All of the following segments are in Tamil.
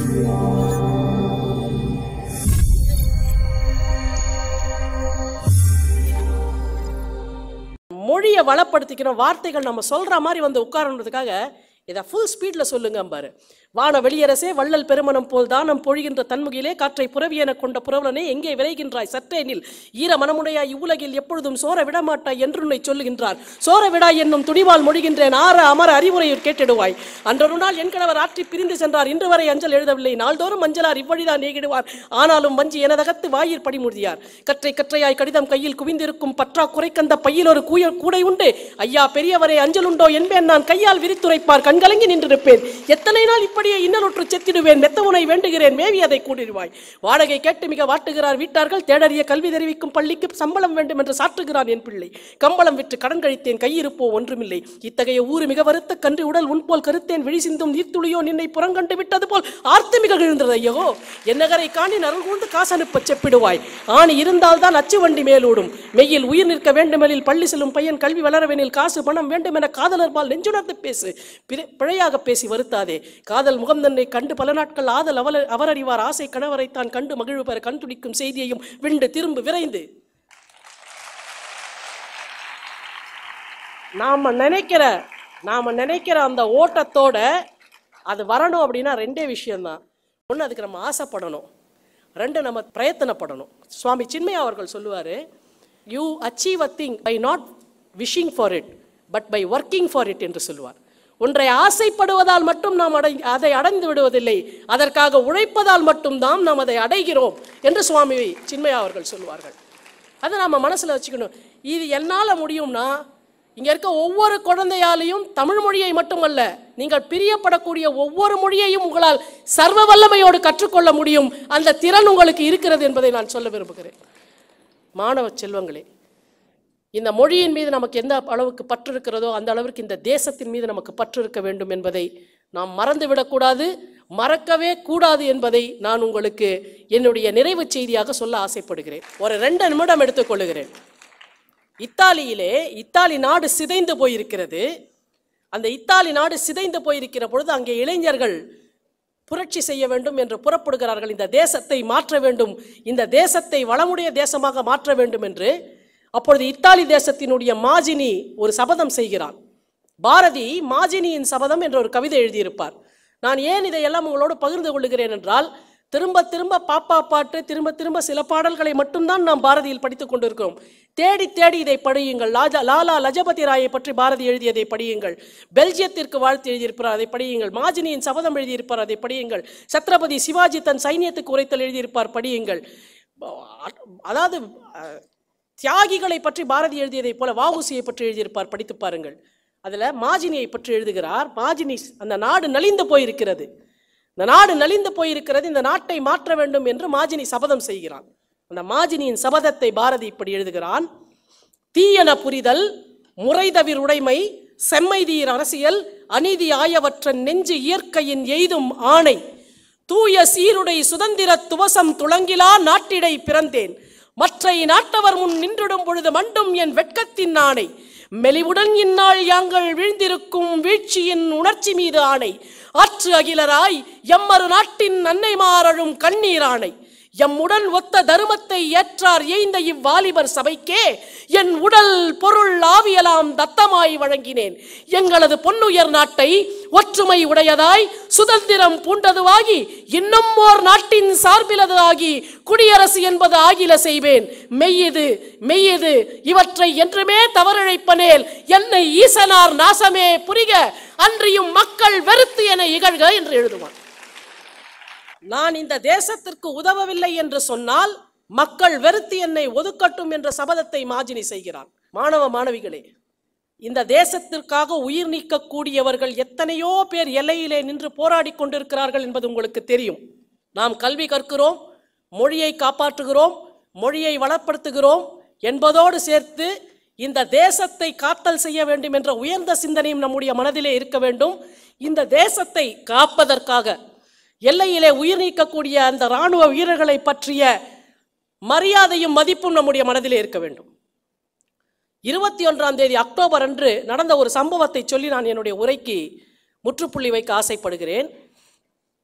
மொழியை வளப்படுத்திக்கிறோம் வார்த்தைகள் நம்ம சொல்ற மாதிரி வந்து உட்காரன்றதுக்காக இதை ஃபுல் ஸ்பீடில் சொல்லுங்க பாரு வான வெளியரசே வள்ளல் பெருமனம் போல் தானம் பொழிகின்ற தன்முகிலே காற்றை புறவியென கொண்ட புறவலனே எங்கே விரைகின்றாய் சற்றேனில் ஈர மனமுடையாய் இவ்வுலகில் எப்பொழுதும் சோர விடமாட்டாய் என்று உன்னை சொல்லுகின்றார் சோர விடாய் என்னும் துடிவால் மொழிகின்றேன் ஆற அமர அறிவுரையில் கேட்டிடுவாய் அன்றொரு நாள் என் கணவர் ஆற்றி பிரிந்து சென்றார் இன்று வரை அஞ்சல் எழுதவில்லை நாள்தோறும் அஞ்சலார் இவ்வழிதான் நீகிடுவார் ஆனாலும் வஞ்சி எனதகத்து வாயில் படிமுடியார் கற்றை கற்றையாய் கடிதம் கையில் குவிந்திருக்கும் பற்றா குறைக்கந்த பையில் ஒரு கூய கூடை உண்டு ஐயா பெரியவரே அஞ்சல் உண்டோ என்பேன் நான் கையால் விரித்துரைப்பார் கண்கலங்கி நின்றிருப்பேன் எத்தனை நாள் இப்படியே இன்னலுற்று செத்திடுவேன் மெத்தவனை வேண்டுகிறேன் மேவி அதை கூடிடுவாய் வாடகை கேட்டு மிக வாட்டுகிறார் வீட்டார்கள் தேடறிய கல்வி தெரிவிக்கும் பள்ளிக்கு சம்பளம் வேண்டும் என்று சாற்றுகிறான் என் பிள்ளை கம்பளம் விற்று கடன் கழித்தேன் கையிருப்போ ஒன்றுமில்லை இத்தகைய ஊரு மிக வருத்த கன்று உடல் உன்போல் கருத்தேன் விழி சிந்தும் நீர்த்துளியோ நின்னை புறங்கண்டு விட்டது போல் ஆர்த்து மிக விழுந்தது ஐயோ என்னகரை காணி அருள் கூர்ந்து காசு அனுப்ப செப்பிடுவாய் ஆணி இருந்தால்தான் அச்சு வண்டி மேலோடும் மெய்யில் உயிர் நிற்க வேண்டுமெனில் பள்ளி செல்லும் பையன் கல்வி வளரவெனில் காசு பணம் வேண்டும் என காதலர்பால் நெஞ்சுணர்ந்து பேசு பிற- பிழையாக பேசி வருத்தாதே காதல் முகம் தன்னை கண்டு பல நாட்கள் ஆதல் அவல அவரறிவார் ஆசை கணவரை தான் கண்டு மகிழ்வு பெற கண் துடிக்கும் செய்தியையும் விண்டு திரும்ப விரைந்து நாம நினைக்கிற நாம நினைக்கிற அந்த ஓட்டத்தோட அது வரணும் அப்படின்னா ரெண்டே விஷயம்தான் ஒன்று அதுக்கு நம்ம ஆசைப்படணும் ரெண்டு நம்ம பிரயத்தனப்படணும் சுவாமி சின்மயா அவர்கள் சொல்லுவார் you achieve a thing by not wishing for it but by working for it என்று சொல்லுவார் ஒன்றை ஆசைப்படுவதால் மட்டும் நாம் அடை அதை அடைந்து விடுவதில்லை அதற்காக உழைப்பதால் மட்டும்தான் நாம் அதை அடைகிறோம் என்று சுவாமி சின்மயா அவர்கள் சொல்லுவார்கள் அதை நம்ம மனசில் வச்சுக்கணும் இது என்னால் முடியும்னா இங்கே இருக்க ஒவ்வொரு குழந்தையாலையும் தமிழ் மொழியை மட்டுமல்ல நீங்கள் பிரியப்படக்கூடிய ஒவ்வொரு மொழியையும் உங்களால் சர்வ வல்லமையோடு கற்றுக்கொள்ள முடியும் அந்த திறன் உங்களுக்கு இருக்கிறது என்பதை நான் சொல்ல விரும்புகிறேன் மாணவ செல்வங்களே இந்த மொழியின் மீது நமக்கு எந்த அளவுக்கு பற்று இருக்கிறதோ அந்த அளவிற்கு இந்த தேசத்தின் மீது நமக்கு பற்று இருக்க வேண்டும் என்பதை நாம் மறந்து விடக்கூடாது மறக்கவே கூடாது என்பதை நான் உங்களுக்கு என்னுடைய நிறைவு செய்தியாக சொல்ல ஆசைப்படுகிறேன் ஒரு ரெண்டு நிமிடம் எடுத்துக்கொள்ளுகிறேன் இத்தாலியிலே இத்தாலி நாடு சிதைந்து போயிருக்கிறது அந்த இத்தாலி நாடு சிதைந்து போயிருக்கிற பொழுது அங்கே இளைஞர்கள் புரட்சி செய்ய வேண்டும் என்று புறப்படுகிறார்கள் இந்த தேசத்தை மாற்ற வேண்டும் இந்த தேசத்தை வளமுடைய தேசமாக மாற்ற வேண்டும் என்று அப்பொழுது இத்தாலி தேசத்தினுடைய மாஜினி ஒரு சபதம் செய்கிறான் பாரதி மாஜினியின் சபதம் என்ற ஒரு கவிதை எழுதியிருப்பார் நான் ஏன் இதையெல்லாம் உங்களோடு பகிர்ந்து கொள்கிறேன் என்றால் திரும்ப திரும்ப பாப்பா பாட்டு திரும்ப திரும்ப சில பாடல்களை மட்டும்தான் நாம் பாரதியில் படித்துக் கொண்டிருக்கிறோம் தேடி தேடி இதை படியுங்கள் லாஜா லாலா லஜபதி ராயை பற்றி பாரதி எழுதியதை படியுங்கள் பெல்ஜியத்திற்கு வாழ்த்து எழுதியிருப்பார் அதை படியுங்கள் மாஜினியின் சபதம் எழுதியிருப்பார் அதை படியுங்கள் சத்ரபதி சிவாஜி தன் சைனியத்துக்கு உரைத்தல் எழுதியிருப்பார் படியுங்கள் அதாவது அஹ், தியாகிகளை பற்றி பாரதி எழுதியதைப் போல வாவுசியை பற்றி எழுதியிருப்பார் படித்து பாருங்கள் அதில் மாஜினியை பற்றி எழுதுகிறார் மாஜினி அந்த நாடு நலிந்து போயிருக்கிறது இந்த நாடு நலிந்து போயிருக்கிறது இந்த நாட்டை மாற்ற வேண்டும் என்று மாஜினி சபதம் செய்கிறான் அந்த மாஜினியின் சபதத்தை பாரதி இப்படி எழுதுகிறான் தீயன புரிதல் முறைதவிர் உடைமை செம்மைதீர் அரசியல் அநீதி ஆயவற்ற நெஞ்சு இயற்கையின் எய்தும் ஆணை தூய சீருடை சுதந்திர துவசம் துளங்கிலா நாட்டிடை பிறந்தேன் மற்றை நாட்டவர் முன் நின்றிடும் பொழுது மண்டும் என் வெட்கத்தின் ஆணை மெலிவுடன் இந்நாள் யாங்கள் வீழ்ந்திருக்கும் வீழ்ச்சியின் உணர்ச்சி மீது ஆணை ஆற்று அகிலராய் எம்மறு நாட்டின் அன்னைமாரழும் கண்ணீர் ஆணை எம்முடன் ஒத்த தருமத்தை ஏற்றார் ஏய்ந்த இவ்வாலிபர் சபைக்கே என் உடல் பொருள் ஆவியலாம் தத்தமாய் வழங்கினேன் எங்களது பொன்னுயர் நாட்டை ஒற்றுமை உடையதாய் சுதந்திரம் பூண்டதுவாகி இன்னும் ஓர் நாட்டின் சார்பிலது ஆகி குடியரசு என்பது ஆகில செய்வேன் மெய்யது மெய்யது இவற்றை என்றுமே தவறிழைப்பனேல் என்னை ஈசனார் நாசமே புரிக அன்றியும் மக்கள் வெறுத்து என இகழ்க என்று எழுதுவான் நான் இந்த தேசத்திற்கு உதவவில்லை என்று சொன்னால் மக்கள் வெறுத்து என்னை ஒதுக்கட்டும் என்ற சபதத்தை மாஜினி செய்கிறான் மாணவ மாணவிகளே இந்த தேசத்திற்காக உயிர் நீக்கக்கூடியவர்கள் எத்தனையோ பேர் எல்லையிலே நின்று போராடி கொண்டிருக்கிறார்கள் என்பது உங்களுக்கு தெரியும் நாம் கல்வி கற்கிறோம் மொழியை காப்பாற்றுகிறோம் மொழியை வளப்படுத்துகிறோம் என்பதோடு சேர்த்து இந்த தேசத்தை காத்தல் செய்ய வேண்டும் என்ற உயர்ந்த சிந்தனையும் நம்முடைய மனதிலே இருக்க வேண்டும் இந்த தேசத்தை காப்பதற்காக எல்லையிலே உயிர் நீக்கக்கூடிய அந்த இராணுவ வீரர்களை பற்றிய மரியாதையும் மதிப்பும் நம்முடைய மனதிலே இருக்க வேண்டும் இருபத்தி ஒன்றாம் தேதி அக்டோபர் அன்று நடந்த ஒரு சம்பவத்தை சொல்லி நான் என்னுடைய உரைக்கு முற்றுப்புள்ளி வைக்க ஆசைப்படுகிறேன்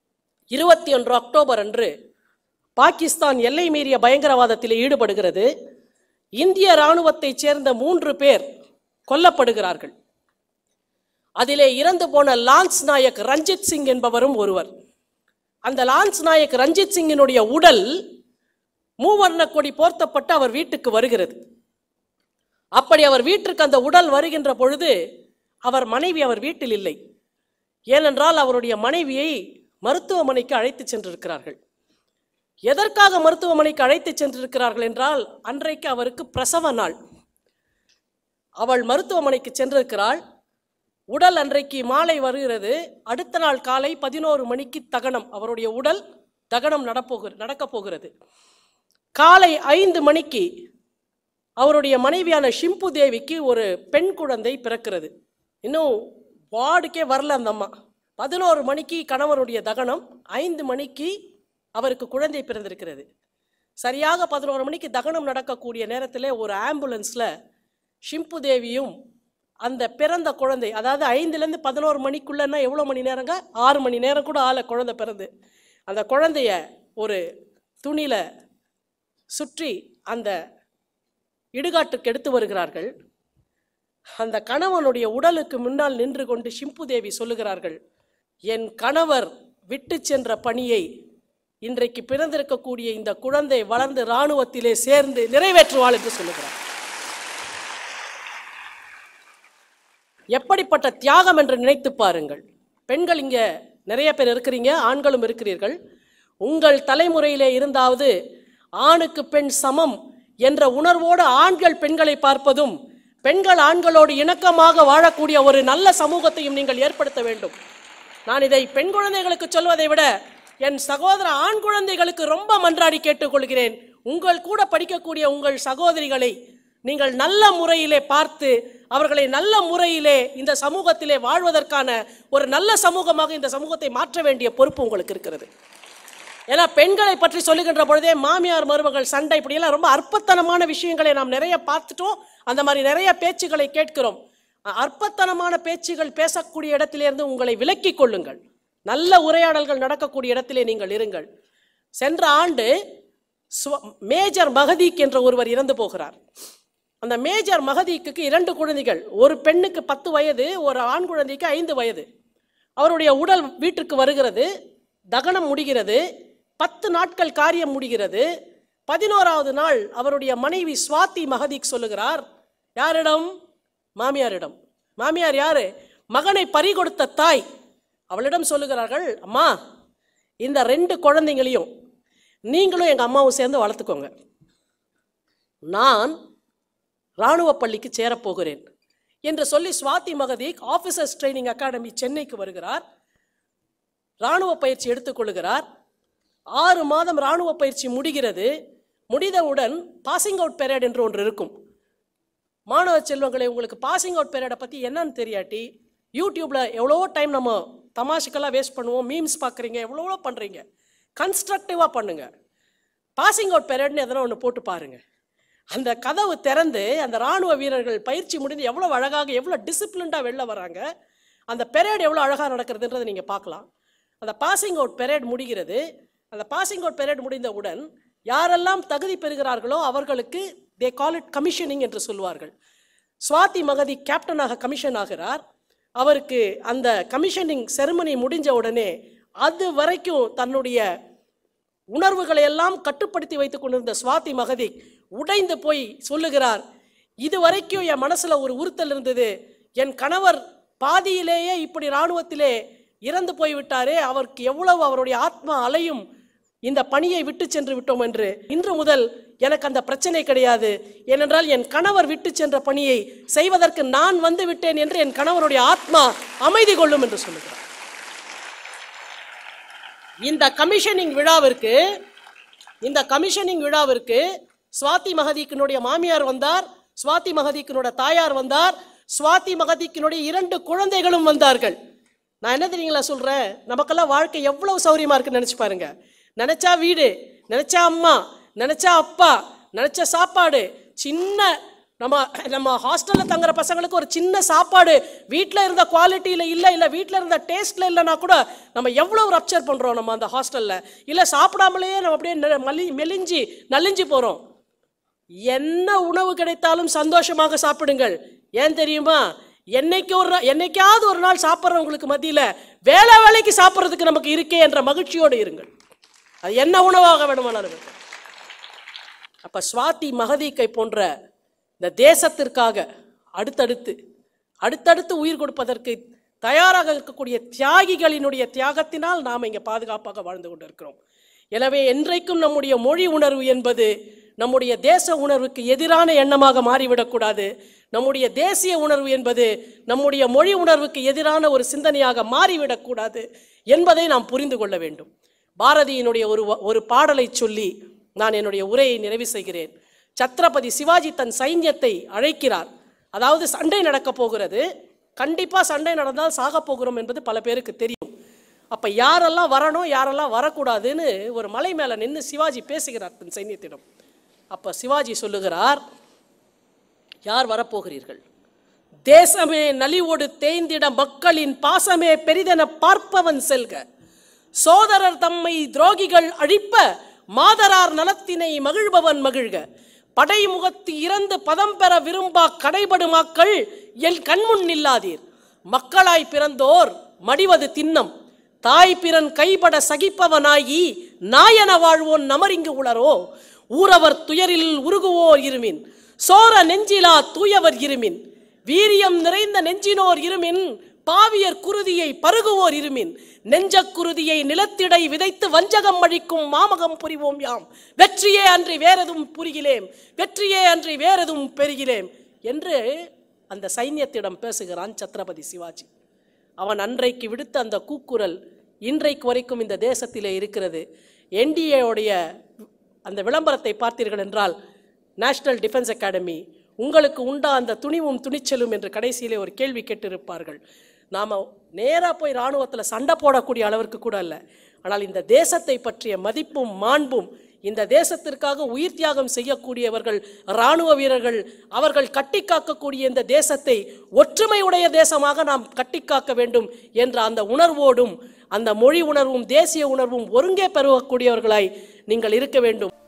இருபத்தி ஒன்று அக்டோபர் அன்று பாகிஸ்தான் எல்லை மீறிய பயங்கரவாதத்தில் ஈடுபடுகிறது இந்திய இராணுவத்தைச் சேர்ந்த மூன்று பேர் கொல்லப்படுகிறார்கள் அதிலே இறந்து போன லான்ஸ் நாயக் ரஞ்சித் சிங் என்பவரும் ஒருவர் அந்த லான்ஸ் நாயக் ரஞ்சித் சிங்கினுடைய உடல் மூவர்ண கொடி போர்த்தப்பட்டு அவர் வீட்டுக்கு வருகிறது அப்படி அவர் வீட்டிற்கு அந்த உடல் வருகின்ற பொழுது அவர் மனைவி அவர் வீட்டில் இல்லை ஏனென்றால் அவருடைய மனைவியை மருத்துவமனைக்கு அழைத்து சென்றிருக்கிறார்கள் எதற்காக மருத்துவமனைக்கு அழைத்து சென்றிருக்கிறார்கள் என்றால் அன்றைக்கு அவருக்கு பிரசவ நாள் அவள் மருத்துவமனைக்கு சென்றிருக்கிறாள் உடல் அன்றைக்கு மாலை வருகிறது அடுத்த நாள் காலை பதினோரு மணிக்கு தகனம் அவருடைய உடல் தகனம் நடப்போகிற நடக்கப் போகிறது காலை ஐந்து மணிக்கு அவருடைய மனைவியான ஷிம்பு தேவிக்கு ஒரு பெண் குழந்தை பிறக்கிறது இன்னும் வார்டுக்கே வரல அந்த அம்மா பதினோரு மணிக்கு கணவருடைய தகனம் ஐந்து மணிக்கு அவருக்கு குழந்தை பிறந்திருக்கிறது சரியாக பதினோரு மணிக்கு தகனம் நடக்கக்கூடிய நேரத்தில் ஒரு ஆம்புலன்ஸில் ஷிம்பு தேவியும் அந்த பிறந்த குழந்தை அதாவது ஐந்துலேருந்து பதினோரு மணிக்குள்ளன்னா எவ்வளோ மணி நேரங்க ஆறு மணி நேரம் கூட ஆள குழந்தை பிறந்து அந்த குழந்தைய ஒரு துணியில் சுற்றி அந்த இடுகாட்டுக்கு எடுத்து வருகிறார்கள் அந்த கணவனுடைய உடலுக்கு முன்னால் நின்று கொண்டு ஷிம்பு தேவி சொல்லுகிறார்கள் என் கணவர் விட்டு சென்ற பணியை இன்றைக்கு பிறந்திருக்கக்கூடிய இந்த குழந்தை வளர்ந்து இராணுவத்திலே சேர்ந்து நிறைவேற்றுவாள் என்று சொல்லுகிறார் எப்படிப்பட்ட தியாகம் என்று நினைத்து பாருங்கள் பெண்கள் இங்க நிறைய பேர் இருக்கிறீங்க ஆண்களும் இருக்கிறீர்கள் உங்கள் தலைமுறையிலே இருந்தாவது ஆணுக்கு பெண் சமம் என்ற உணர்வோடு ஆண்கள் பெண்களை பார்ப்பதும் பெண்கள் ஆண்களோடு இணக்கமாக வாழக்கூடிய ஒரு நல்ல சமூகத்தையும் நீங்கள் ஏற்படுத்த வேண்டும் நான் இதை பெண் குழந்தைகளுக்கு சொல்வதை விட என் சகோதர ஆண் குழந்தைகளுக்கு ரொம்ப மன்றாடி கேட்டுக்கொள்கிறேன் உங்கள் கூட படிக்கக்கூடிய உங்கள் சகோதரிகளை நீங்கள் நல்ல முறையிலே பார்த்து அவர்களை நல்ல முறையிலே இந்த சமூகத்திலே வாழ்வதற்கான ஒரு நல்ல சமூகமாக இந்த சமூகத்தை மாற்ற வேண்டிய பொறுப்பு உங்களுக்கு இருக்கிறது ஏன்னா பெண்களை பற்றி சொல்லுகின்ற பொழுதே மாமியார் மருமகள் சண்டை இப்படியெல்லாம் ரொம்ப அற்பத்தனமான விஷயங்களை நாம் நிறைய பார்த்துட்டோம் அந்த மாதிரி நிறைய பேச்சுகளை கேட்கிறோம் அ- அற்பத்தனமான பேச்சுகள் பேசக்கூடிய இடத்திலிருந்து உங்களை விலக்கிக் கொள்ளுங்கள் நல்ல உரையாடல்கள் நடக்கக்கூடிய இடத்திலே நீங்கள் இருங்கள் சென்ற ஆண்டு ஸ்வ- மேஜர் மகதீக் என்ற ஒருவர் இறந்து போகிறார் அந்த மேஜர் மகதீக்கு இரண்டு குழந்தைகள் ஒரு பெண்ணுக்கு பத்து வயது ஒரு ஆண் குழந்தைக்கு ஐந்து வயது அவருடைய உடல் வீட்டிற்கு வருகிறது தகனம் முடிகிறது பத்து நாட்கள் காரியம் முடிகிறது பதினோராவது நாள் அவருடைய மனைவி சுவாதி மகதீக் சொல்லுகிறார் யாரிடம் மாமியாரிடம் மாமியார் யாரு மகனை பறிகொடுத்த தாய் அவளிடம் சொல்லுகிறார்கள் அம்மா இந்த ரெண்டு குழந்தைங்களையும் நீங்களும் எங்கள் அம்மாவும் சேர்ந்து வளர்த்துக்கோங்க நான் இராணுவ பள்ளிக்கு சேரப்போகிறேன் என்று சொல்லி Swathi Mahadik officers training academy சென்னைக்கு வருகிறார் இராணுவ பயிற்சி எடுத்துக்கொள்கிறார் ஆறு மாதம் இராணுவ பயிற்சி முடிகிறது முடிந்தவுடன் பாசிங் அவுட் பெரியட் என்று ஒன்று இருக்கும் மாணவ செல்வங்களை உங்களுக்கு பாசிங் அவுட் பெரியடை பற்றி என்னன்னு தெரியாட்டி யூடியூப்பில் எவ்வளோ டைம் நம்ம தமாஷுக்கெல்லாம் வேஸ்ட் பண்ணுவோம் மீம்ஸ் பார்க்குறீங்க எவ்வளோ பண்ணுறீங்க கன்ஸ்ட்ரக்டிவாக பண்ணுங்கள் பாசிங் அவுட் பெரியட்னு எதனா ஒன்று போட்டு பாருங்க அந்த கதவு திறந்து அந்த ராணுவ வீரர்கள் பயிற்சி முடிந்து எவ்வளோ அழகாக எவ்வளோ டிசிப்ளின்டாக வெளில வராங்க அந்த பெரேட் எவ்வளோ அழகாக நடக்கிறதுன்றதை நீங்கள் பார்க்கலாம் அந்த பாசிங் அவுட் பெரேட் முடிகிறது அந்த பாசிங் அவுட் பெரேட் முடிந்தவுடன் யாரெல்லாம் தகுதி பெறுகிறார்களோ அவர்களுக்கு தே கால் இட் கமிஷனிங் என்று சொல்வார்கள் சுவாதி மகதி கேப்டனாக கமிஷன் ஆகிறார் அவருக்கு அந்த கமிஷனிங் செருமனி முடிஞ்ச உடனே அது வரைக்கும் தன்னுடைய உணர்வுகளை எல்லாம் கட்டுப்படுத்தி வைத்துக் கொண்டிருந்த சுவாதி மகதி உடைந்து போய் சொல்லுகிறார் இது வரைக்கும் என் மனசுல ஒரு உறுத்தல் இருந்தது என் கணவர் பாதியிலேயே இப்படி இராணுவத்திலே இறந்து போய்விட்டாரே அவருக்கு எவ்வளவு அவருடைய ஆத்மா அலையும் இந்த பணியை விட்டு சென்று விட்டோம் என்று இன்று முதல் எனக்கு அந்த பிரச்சனை கிடையாது ஏனென்றால் என் கணவர் விட்டு சென்ற பணியை செய்வதற்கு நான் வந்து விட்டேன் என்று என் கணவருடைய ஆத்மா அமைதி கொள்ளும் என்று சொல்லுகிறார் இந்த கமிஷனிங் விழாவிற்கு இந்த கமிஷனிங் விழாவிற்கு சுவாதி மகதீக்கினுடைய மாமியார் வந்தார் சுவாதி மகதீக்கினுடைய தாயார் வந்தார் சுவாதி மகதீக்கினுடைய இரண்டு குழந்தைகளும் வந்தார்கள் நான் என்ன தெரியுங்களா சொல்றேன் நமக்கெல்லாம் வாழ்க்கை எவ்வளவு சௌரியமா இருக்குன்னு நினைச்சு பாருங்க நினைச்சா வீடு நினைச்சா அம்மா நினைச்சா அப்பா நினைச்ச சாப்பாடு சின்ன நம்ம நம்ம ஹாஸ்டலில் தங்குற பசங்களுக்கு ஒரு சின்ன சாப்பாடு வீட்டில் இருந்த குவாலிட்டியில் இல்லை இல்லை வீட்டில் இருந்த டேஸ்ட்டில் இல்லைனா கூட நம்ம எவ்வளோ ரப்சர் பண்ணுறோம் நம்ம அந்த ஹாஸ்டலில் இல்லை சாப்பிடாமலேயே நம்ம அப்படியே நெ- மலி மெலிஞ்சி நலிஞ்சு போகிறோம் என்ன உணவு கிடைத்தாலும் சந்தோஷமாக சாப்பிடுங்கள் ஏன் தெரியுமா என்னைக்கு ஒரு நா- என்னைக்காவது ஒரு நாள் சாப்பிட்றவங்களுக்கு மத்தியில் வேலை வேலைக்கு சாப்பிட்றதுக்கு நமக்கு இருக்கே என்ற மகிழ்ச்சியோடு இருங்கள் அது என்ன உணவாக வேணுமானாலும் இருக்கட்டும். அப்ப சுவாதி மகதீக்கை போன்ற இந்த தேசத்திற்காக அடுத்தடுத்து அடுத்தடுத்து உயிர் கொடுப்பதற்கு தயாராக இருக்கக்கூடிய தியாகிகளினுடைய தியாகத்தினால் நாம் இங்கே பாதுகாப்பாக வாழ்ந்து கொண்டிருக்கிறோம் எனவே என்றைக்கும் நம்முடைய மொழி உணர்வு என்பது நம்முடைய தேச உணர்வுக்கு எதிரான எண்ணமாக மாறிவிடக்கூடாது நம்முடைய தேசிய உணர்வு என்பது நம்முடைய மொழி உணர்வுக்கு எதிரான ஒரு சிந்தனையாக மாறிவிடக்கூடாது என்பதை நாம் புரிந்து கொள்ள வேண்டும் பாரதியினுடைய ஒரு வ- ஒரு பாடலை சொல்லி நான் என்னுடைய உரையை நிறைவு செய்கிறேன் சத்ரபதி சிவாஜி தன் சைன்யத்தை அழைக்கிறார் அதாவது சண்டை நடக்கப் போகிறது கண்டிப்பா சண்டை நடந்தால் சாகப் போகிறோம் என்பது பல பேருக்கு தெரியும் அப்ப யாரெல்லாம் வரணும் யாரெல்லாம் வரக்கூடாதுன்னு ஒரு மலை மேல நின்று சிவாஜி பேசுகிறார் தன் சைன்யத்திடம் அப்ப சிவாஜி சொல்லுகிறார் யார் வரப்போகிறீர்கள் தேசமே நலிவோடு தேய்ந்திட மக்களின் பாசமே பெரிதென பார்ப்பவன் செல்க சோதரர் தம்மை துரோகிகள் அழிப்ப மாதரார் நலத்தினை மகிழ்பவன் மகிழ்க படைமுகத்து இறந்து பதம் பெற விரும்பா கடைபடுமாக்கள் என் கண்முன் நில்லாதீர் மக்களாய் பிறந்தோர் மடிவது திண்ணம் தாய் பிறன் கைபட சகிப்பவனாகி நாயன வாழ்வோன் நமரிங்கு உளரோ ஊரவர் துயரில் உருகுவோர் இருமின் சோர நெஞ்சிலா தூயவர் இருமின் வீரியம் நிறைந்த நெஞ்சினோர் இருமின் பாவியர் குருதியை பருகுவோர் இருமின் நெஞ்சக் குருதியை நிலத்திடை விதைத்து வஞ்சகம் அழிக்கும் மாமகம் புரிவோம் யாம் வெற்றியே அன்றி வேறெதும் புரிகிலேம் வெற்றியே அன்றி வேறெதும் பெறுகிலேம் என்று அந்த சைன்யத்திடம் பேசுகிறான் சத்ரபதி சிவாஜி அவன் அன்றைக்கு விடுத்த அந்த கூக்குரல் இன்றைக்கு வரைக்கும் இந்த தேசத்திலே இருக்கிறது என்டிஏவுடைய அந்த விளம்பரத்தை பார்த்தீர்கள் என்றால் நேஷனல் டிஃபென்ஸ் அகாடமி உங்களுக்கு உண்டா அந்த துணிவும் துணிச்சலும் என்று கடைசியிலே ஒரு கேள்வி கேட்டிருப்பார்கள் நாம் நேராக போய் இராணுவத்தில் சண்டை போடக்கூடிய அளவிற்கு கூட இல்லை ஆனால் இந்த தேசத்தை பற்றிய மதிப்பும் மாண்பும் இந்த தேசத்திற்காக உயிர் தியாகம் செய்யக்கூடியவர்கள் இராணுவ வீரர்கள் அவர்கள் கட்டி காக்கக்கூடிய இந்த தேசத்தை ஒற்றுமையுடைய தேசமாக நாம் கட்டி காக்க வேண்டும் என்ற அந்த உணர்வோடும் அந்த மொழி உணர்வும் தேசிய உணர்வும் ஒருங்கே பெருகக்கூடியவர்களாய் நீங்கள் இருக்க வேண்டும்